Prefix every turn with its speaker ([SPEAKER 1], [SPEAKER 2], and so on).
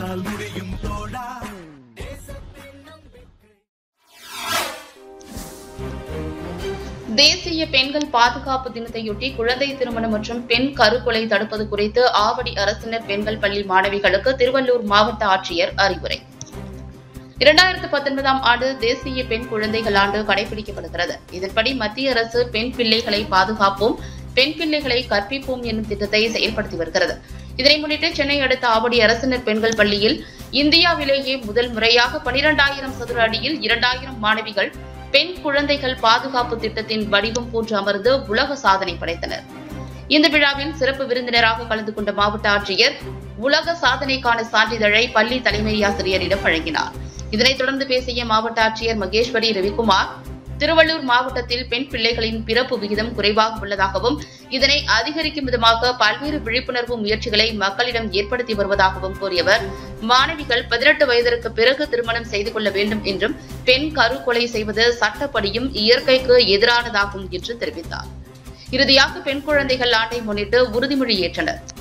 [SPEAKER 1] உன்னால் முடியும் தோழா
[SPEAKER 2] தேசிய பெண்கள் பாதுகாப்பு தினத்தையொட்டி குழந்தை திருமணம் மற்றும் பெண் கருக்கொலை தடுப்பது குறித்து ஆவடி அரசினர் பெண்கள் பள்ளி மாணவிகளுக்கு திருவள்ளூர் மாவட்ட ஆட்சியர் அறிவுரை இரண்டாயிரத்து பத்தொன்பதாம் ஆண்டு தேசிய பெண் குழந்தைகள் ஆண்டு கடைபிடிக்கப்படுகிறது இதன்படி மத்திய அரசு பெண் பிள்ளைகளை பாதுகாப்போம் பெண் பிள்ளைகளை கற்பிப்போம் என்னும் திட்டத்தை செயல்படுத்தி வருகிறது இதனை முன்னிட்டு சென்னை அடுத்த ஆவடி அரசினர் பெண்கள் பள்ளியில் இந்தியாவிலேயே முதல் முறையாக பனிரெண்டாயிரம் சதுர அடியில் இரண்டாயிரம் மாணவிகள் பெண் குழந்தைகள் பாதுகாப்பு திட்டத்தின் வடிவம் போன்று அமர்ந்து உலக சாதனை படைத்தனர் இந்த விழாவில் சிறப்பு விருந்தினராக கலந்து கொண்ட மாவட்ட ஆட்சியர் உலக சாதனைக்கான சான்றிதழை பள்ளி தலைமை ஆசிரியரிடம் வழங்கினார் இதனைத் தொடர்ந்து பேசிய மாவட்ட ஆட்சியர் மகேஸ்வரி ரவிக்குமார் திருவள்ளூர் மாவட்டத்தில் பெண் பிள்ளைகளின் பிறப்பு விகிதம் குறைவாக உள்ளதாகவும் இதனை அதிகரிக்கும் விதமாக பல்வேறு விழிப்புணர்வு முயற்சிகளை மக்களிடம் ஏற்படுத்தி வருவதாகவும் கூறியவர் மாணவிகள் பதினெட்டு வயதிற்கு பிறகு திருமணம் செய்து கொள்ள வேண்டும் என்றும் பெண் கருக்கொலை செய்வது சட்டப்படியும் இயற்கைக்கு எதிரானதாகும் என்று தெரிவித்தார் இறுதியாக பெண் குழந்தைகள் ஆண்டை முன்னிட்டு உறுதிமொழி ஏற்றனர்